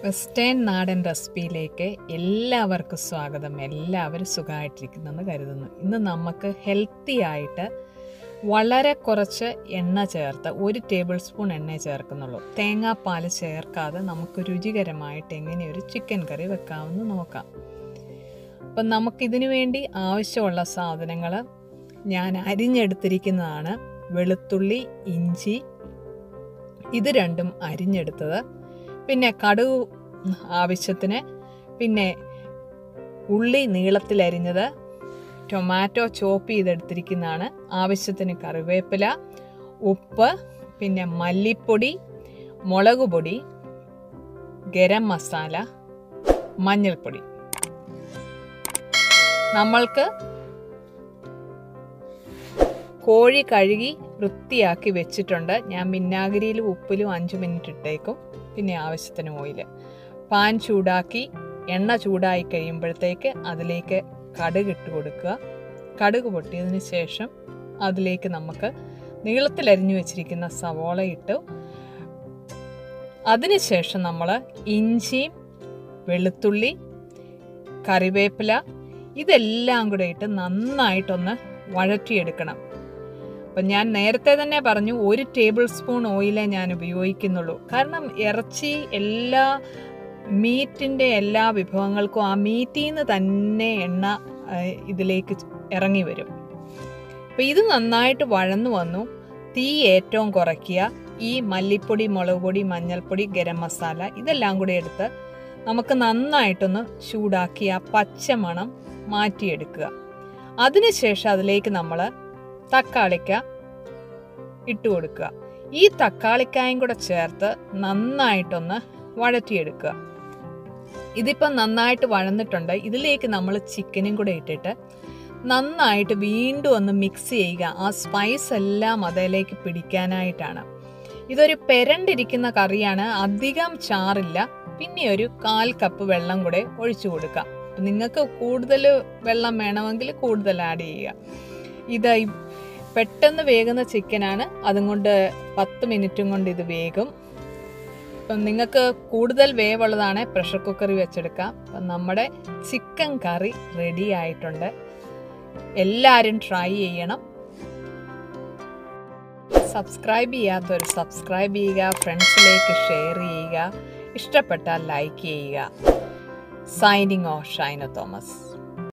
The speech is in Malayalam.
വെസ്റ്റേൺ നാടൻ റെസിപ്പിയിലേക്ക് എല്ലാവർക്കും സ്വാഗതം എല്ലാവരും സുഖമായിട്ടിരിക്കുന്നെന്ന് കരുതുന്നു ഇന്ന് നമുക്ക് ഹെൽത്തി ആയിട്ട് വളരെ കുറച്ച് എണ്ണ ചേർത്ത് ഒരു ടേബിൾ സ്പൂൺ എണ്ണ ചേർക്കുന്നുള്ളൂ തേങ്ങാപ്പാൽ ചേർക്കാതെ നമുക്ക് രുചികരമായിട്ട് എങ്ങനെ ഒരു ചിക്കൻ കറി വെക്കാമെന്ന് നോക്കാം അപ്പം നമുക്കിതിനു വേണ്ടി ആവശ്യമുള്ള സാധനങ്ങൾ ഞാൻ അരിഞ്ഞെടുത്തിരിക്കുന്നതാണ് വെളുത്തുള്ളി ഇഞ്ചി ഇത് രണ്ടും അരിഞ്ഞെടുത്തത് പിന്നെ കടുക് ആവശ്യത്തിന് പിന്നെ ഉള്ളി നീളത്തിലരിഞ്ഞത് ടൊമാറ്റോ ചോപ്പ് ചെയ്തെടുത്തിരിക്കുന്നതാണ് ആവശ്യത്തിന് കറിവേപ്പില ഉപ്പ് പിന്നെ മല്ലിപ്പൊടി മുളക് പൊടി ഗരം മസാല മഞ്ഞൾപ്പൊടി നമ്മൾക്ക് കോഴി കഴുകി വൃത്തിയാക്കി വെച്ചിട്ടുണ്ട് ഞാൻ വിനാഗിരിയിലും ഉപ്പിലും അഞ്ച് മിനിറ്റ് ഇട്ടേക്കും പിന്നെ ആവശ്യത്തിന് ഓയിൽ പാൻ ചൂടാക്കി എണ്ണ ചൂടായി കഴിയുമ്പോഴത്തേക്ക് അതിലേക്ക് കടുക് ഇട്ട് കൊടുക്കുക കടുക് പൊട്ടിയതിന് ശേഷം അതിലേക്ക് നമുക്ക് നീളത്തിലരിഞ്ഞു വെച്ചിരിക്കുന്ന സവോള ഇട്ട് അതിനുശേഷം നമ്മൾ ഇഞ്ചിയും വെളുത്തുള്ളി കറിവേപ്പില ഇതെല്ലാം കൂടെ ഇട്ട് നന്നായിട്ടൊന്ന് വഴറ്റിയെടുക്കണം അപ്പം ഞാൻ നേരത്തെ തന്നെ പറഞ്ഞു ഒരു ടേബിൾ സ്പൂൺ ഓയിലേ ഞാൻ ഉപയോഗിക്കുന്നുള്ളൂ കാരണം ഇറച്ചി എല്ലാ മീറ്റിൻ്റെ എല്ലാ വിഭവങ്ങൾക്കും ആ മീറ്റിൽ നിന്ന് തന്നെ എണ്ണ ഇതിലേക്ക് ഇറങ്ങി വരും അപ്പം ഇത് നന്നായിട്ട് വഴന്നു വന്നു തീ ഏറ്റവും കുറയ്ക്കുക ഈ മല്ലിപ്പൊടി മുളക് പൊടി മഞ്ഞൾപ്പൊടി ഗരം മസാല ഇതെല്ലാം കൂടി എടുത്ത് നമുക്ക് നന്നായിട്ടൊന്ന് ചൂടാക്കി ആ പച്ചമണം മാറ്റിയെടുക്കുക അതിനുശേഷം അതിലേക്ക് നമ്മൾ തക്കാളിക്ക ഇട്ട് കൊടുക്കുക ഈ തക്കാളിക്കായും കൂടെ ചേർത്ത് നന്നായിട്ടൊന്ന് വഴറ്റിയെടുക്കുക ഇതിപ്പം നന്നായിട്ട് വഴന്നിട്ടുണ്ട് ഇതിലേക്ക് നമ്മൾ ചിക്കനും കൂടെ ഇട്ടിട്ട് നന്നായിട്ട് വീണ്ടും ഒന്ന് മിക്സ് ചെയ്യുക ആ സ്പൈസ് എല്ലാം അതിലേക്ക് പിടിക്കാനായിട്ടാണ് ഇതൊരു പെരണ്ടിരിക്കുന്ന കറിയാണ് അധികം ചാറില്ല പിന്നെ ഒരു കാൽ കപ്പ് വെള്ളം കൂടെ ഒഴിച്ചു കൊടുക്കാം നിങ്ങൾക്ക് കൂടുതൽ വെള്ളം വേണമെങ്കിൽ കൂടുതൽ ആഡ് ചെയ്യുക ഇത് പെട്ടെന്ന് വേകുന്ന ചിക്കനാണ് അതും കൊണ്ട് പത്ത് മിനിറ്റും കൊണ്ട് ഇത് വേകും അപ്പം നിങ്ങൾക്ക് കൂടുതൽ വേവുള്ളതാണ് പ്രഷർ കുക്കറിൽ വെച്ചെടുക്കാം അപ്പം നമ്മുടെ ചിക്കൻ കറി റെഡി ആയിട്ടുണ്ട് എല്ലാവരും ട്രൈ ചെയ്യണം സബ്സ്ക്രൈബ് ചെയ്യാത്തവർ സബ്സ്ക്രൈബ് ചെയ്യുക ഫ്രണ്ട്സിലേക്ക് ഷെയർ ചെയ്യുക ഇഷ്ടപ്പെട്ടാൽ ലൈക്ക് ചെയ്യുക സൈനിങ് ഓഫ് ഷൈന തോമസ്